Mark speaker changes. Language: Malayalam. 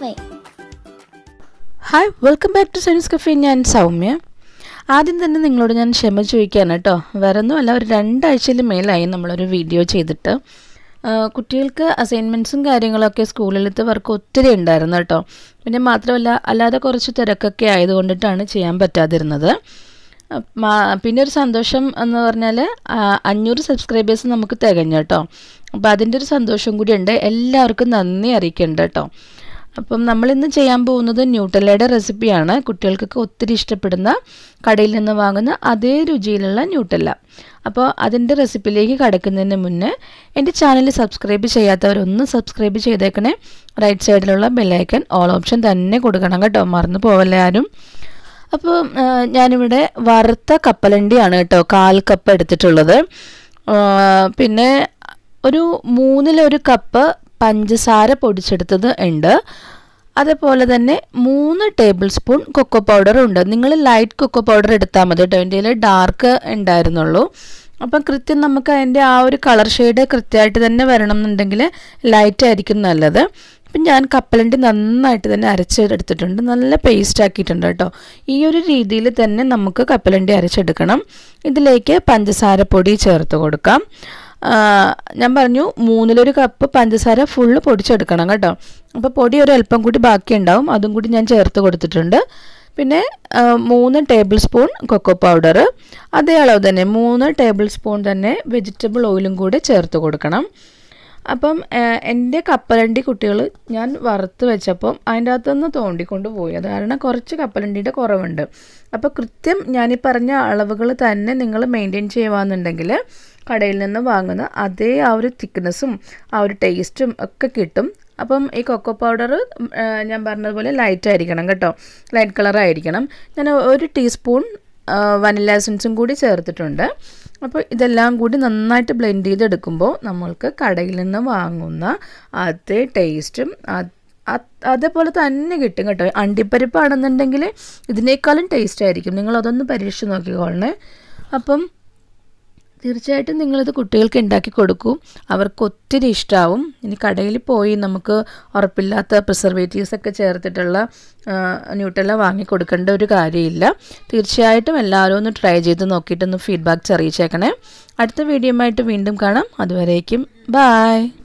Speaker 1: cafe
Speaker 2: hi welcome back to science cafe ഞാൻ സൗമ്യ ആദ്യം തന്നെ നിങ്ങളോട് ഞാൻ ക്ഷമ ചോദിക്കുകയാണ് കേട്ടോ വേറെ ഒന്നുമല്ല ഒരു രണ്ടാഴ്ചയിൽ മേലായി നമ്മളൊരു വീഡിയോ ചെയ്തിട്ട് ആ, കുട്ടികൾക്ക് അസൈൻമെൻറ്റ്സും കാര്യങ്ങളൊക്കെ സ്കൂളിലത്തെ വർക്ക് ഒത്തിരി ഉണ്ടായിരുന്നു കേട്ടോ പിന്നെ മാത്രമല്ല അല്ലാതെ കുറച്ച് തിരക്കൊക്കെ ആയതുകൊണ്ടിട്ടാണ് ചെയ്യാൻ പറ്റാതിരുന്നത് ആ, മാ- പിന്നെ ഒരു സന്തോഷം എന്ന് പറഞ്ഞാൽ അഞ്ഞൂറ് സബ്സ്ക്രൈബേഴ്സ് നമുക്ക് തികഞ്ഞു കേട്ടോ അപ്പോൾ അതിൻ്റെ ഒരു സന്തോഷം കൂടി ഉണ്ട് എല്ലാവർക്കും നന്ദി അറിയിക്കുന്നുണ്ട് കേട്ടോ അപ്പം നമ്മളിന്ന് ചെയ്യാൻ പോകുന്നത് ന്യൂട്ടല്ലയുടെ റെസിപ്പിയാണ് കുട്ടികൾക്കൊക്കെ ഒത്തിരി ഇഷ്ടപ്പെടുന്ന കടയിൽ നിന്ന് വാങ്ങുന്ന അതേ രുചിയിലുള്ള ന്യൂട്ടല്ല അപ്പോൾ അതിൻ്റെ റെസിപ്പിയിലേക്ക് കടക്കുന്നതിന് മുന്നേ എൻ്റെ ചാനൽ സബ്സ്ക്രൈബ് ചെയ്യാത്തവരൊന്ന് സബ്സ്ക്രൈബ് ചെയ്തേക്കണേ റൈറ്റ് സൈഡിലുള്ള ബെല്ലൈക്കൺ ഓൾ ഓപ്ഷൻ തന്നെ കൊടുക്കണം കേട്ടോ മറന്നു പോവല്ലേ ആരും അപ്പോൾ ഞാനിവിടെ വറുത്ത കപ്പലണ്ടിയാണ് കേട്ടോ കാൽ കപ്പ് എടുത്തിട്ടുള്ളത് ആ, പിന്നെ ഒരു മൂന്നിലൊരു കപ്പ് പഞ്ചസാര പൊടിച്ചെടുത്തത് ഉണ്ട് അതേപോലെ തന്നെ മൂന്ന് ടേബിൾ സ്പൂൺ കൊക്കോ പൗഡർ ഉണ്ട് നിങ്ങൾ ലൈറ്റ് കൊക്കോ പൗഡർ എടുത്താൽ മതി കേട്ടോ എൻ്റെ കയ്യിൽ ഡാർക്ക് ഉണ്ടായിരുന്നുള്ളൂ അപ്പം കൃത്യം നമുക്ക് അതിൻ്റെ ആ ഒരു കളർ ഷെയ്ഡ് കൃത്യമായിട്ട് തന്നെ വരണം എന്നുണ്ടെങ്കിൽ ലൈറ്റ് ആയിരിക്കും നല്ലത് അപ്പം ഞാൻ കപ്പലണ്ടി നന്നായിട്ട് തന്നെ അരച്ചെടുത്തിട്ടുണ്ട് നല്ല പേസ്റ്റ് ആക്കിയിട്ടുണ്ട് കേട്ടോ ഈ ഒരു രീതിയിൽ തന്നെ നമുക്ക് കപ്പലണ്ടി അരച്ചെടുക്കണം ഇതിലേക്ക് പഞ്ചസാരപ്പൊടി ചേർത്ത് കൊടുക്കാം ആ, ഞാൻ പറഞ്ഞു മൂന്നിലൊരു കപ്പ് പഞ്ചസാര ഫുള്ള് പൊടിച്ചെടുക്കണം കേട്ടോ അപ്പോൾ പൊടി ഒരു അല്പം കൂടി ബാക്കിയുണ്ടാവും അതും കൂടി ഞാൻ ചേർത്ത് കൊടുത്തിട്ടുണ്ട് പിന്നെ ആ, മൂന്ന് ടേബിൾ സ്പൂൺ കൊക്കോ പൗഡർ അതേ അളവ് തന്നെ മൂന്ന് ടേബിൾ സ്പൂൺ തന്നെ വെജിറ്റബിൾ ഓയിലും കൂടി ചേർത്ത് കൊടുക്കണം അപ്പം ഏഹ്, എൻ്റെ കപ്പലണ്ടി കുട്ടികൾ ഞാൻ വറുത്ത് വെച്ചപ്പം അതിൻ്റെ അകത്തുനിന്ന് തോണ്ടിക്കൊണ്ട് പോയി അത് കാരണം കുറച്ച് കപ്പലണ്ടിയുടെ കുറവുണ്ട് അപ്പോൾ കൃത്യം ഞാൻ ഈ പറഞ്ഞ അളവുകൾ തന്നെ നിങ്ങൾ മെയിൻറ്റെയിൻ ചെയ്യുകയാണെന്നുണ്ടെങ്കിൽ കടയിൽ നിന്ന് വാങ്ങുന്ന അതേ ആ ഒരു തിക്നെസ്സും ആ ഒരു ടേസ്റ്റും ഒക്കെ കിട്ടും അപ്പം ഈ കൊക്കോ പൗഡർ ഞാൻ പറഞ്ഞതുപോലെ ലൈറ്റ് ആയിരിക്കണം കേട്ടോ ലൈറ്റ് കളർ ആയിരിക്കണം ഞാൻ ഒരു ടീസ്പൂൺ വനില എസൻസും കൂടി ചേർത്തിട്ടുണ്ട് അപ്പോൾ ഇതെല്ലാം കൂടി നന്നായിട്ട് ബ്ലെൻഡ് ചെയ്തെടുക്കുമ്പോൾ നമ്മൾക്ക് കടയിൽ നിന്ന് വാങ്ങുന്ന അതേ ടേസ്റ്റും അതേപോലെ തന്നെ കിട്ടും കേട്ടോ അണ്ടിപ്പരിപ്പാണെന്നുണ്ടെങ്കിൽ ഇതിനേക്കാളും ടേസ്റ്റ് ആയിരിക്കും നിങ്ങൾ അതൊന്ന് പരീക്ഷിച്ച് നോക്കിക്കോളണേ അപ്പം തീർച്ചയായിട്ടും നിങ്ങളിത് കുട്ടികൾക്ക് ഉണ്ടാക്കി കൊടുക്കൂ അവർക്ക് ഒത്തിരി ഇഷ്ടമാവും ഇനി കടയിൽ പോയി നമുക്ക് ഉറപ്പില്ലാത്ത പ്രിസർവേറ്റീവ്സ് ഒക്കെ ചേർത്തിട്ടുള്ള ന്യൂട്ടെല്ലാം വാങ്ങി കൊടുക്കേണ്ട ഒരു കാര്യമില്ല തീർച്ചയായിട്ടും എല്ലാവരും ഒന്ന് ട്രൈ ചെയ്ത് നോക്കിയിട്ടൊന്ന് ഫീഡ്ബാക്ക്സ് അറിയിച്ചേക്കണേ അടുത്ത വീഡിയോ ആയിട്ട് വീണ്ടും കാണാം അതുവരേക്കും ബായ്